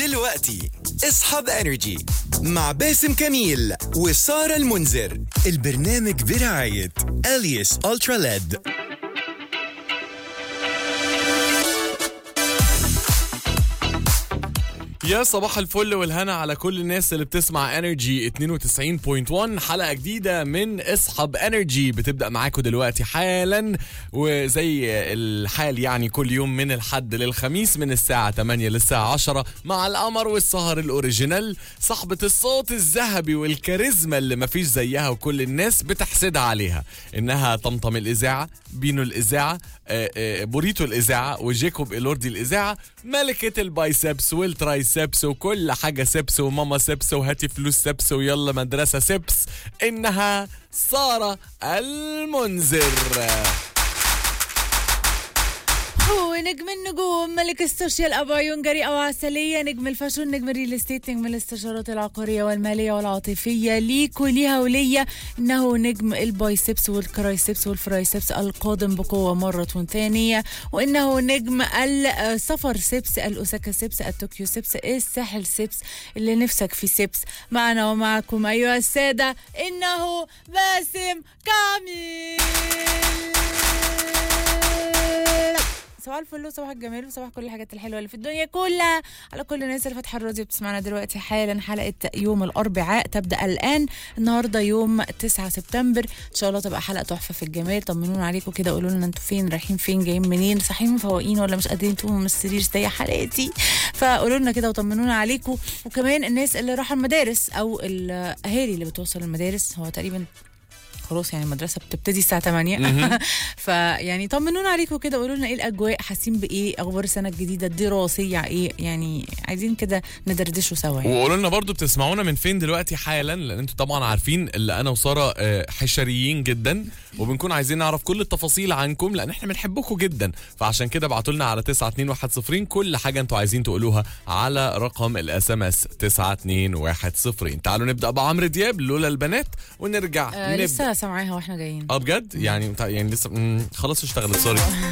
دلوقتي اصحاب انرجي مع باسم كميل وسارة المنذر البرنامج برعاية اليس الترا ليد يا صباح الفل والهنا على كل الناس اللي بتسمع انرجي 92.1 حلقه جديده من اصحاب انرجي بتبدا معاكم دلوقتي حالا وزي الحال يعني كل يوم من الحد للخميس من الساعه 8 للساعه 10 مع القمر والسهر الاوريجينال صاحبه الصوت الذهبي والكاريزما اللي مفيش زيها وكل الناس بتحسدها عليها انها طمطم الاذاعه بينو الاذاعه آه، آه، بوريتو الاذاعه وجيكوب الوردي الاذاعه ملكه البايسبس والترايسبس وكل حاجه سبس وماما سبس وهاتي فلوس سبس ويلا مدرسه سبس انها ساره المنذر هو نجم النجوم ملك السوشيال ابا ينجري او عسليه نجم الفاشون نجم الريل استيت نجم الاستشارات العقاريه والماليه والعاطفيه ليك وليها وليا انه نجم البايسبس والكرايسبس والفرايسبس القادم بقوه مره ثانيه وانه نجم السفر سبس الاوساكا سبس الطوكيو سبس الساحل سبس اللي نفسك في سبس معنا ومعكم ايها الساده انه باسم كامل صباح الفل وصباح الجمال وصباح كل الحاجات الحلوه اللي في الدنيا كلها على كل الناس اللي فاتحه الراديو بتسمعنا دلوقتي حالا حلقه يوم الاربعاء تبدا الان النهارده يوم 9 سبتمبر ان شاء الله تبقى حلقه تحفه في الجمال طمنونا عليكم كده قولوا لنا انتوا فين رايحين فين جايين منين صاحيين مفوقين ولا مش قادرين تقوموا من السرير زي حلقتي فقولوا لنا كده وطمنونا عليكم وكمان الناس اللي راحوا المدارس او الاهالي اللي بتوصل المدارس هو تقريبا خلاص يعني المدرسه بتبتدي الساعه 8 فيعني طمنونا عليكم كده قولوا لنا ايه الاجواء حاسين بايه اخبار السنه الجديده الدراسيه ايه يعني عايزين كده ندردشوا سوا يعني. وقولوا لنا برضو بتسمعونا من فين دلوقتي حالا لان انتوا طبعا عارفين اللي انا وساره آه، حشريين جدا وبنكون عايزين نعرف كل التفاصيل عنكم لان احنا بنحبكم جدا فعشان كده ابعتوا لنا على 92110 كل حاجه انتوا عايزين تقولوها على رقم الاس ام اس 92110 تعالوا نبدا بعمرو دياب لولا البنات ونرجع آه نبدا لسه سامعاها واحنا جايين اه بجد يعني يعني لسه مم، خلاص اشتغلت سوري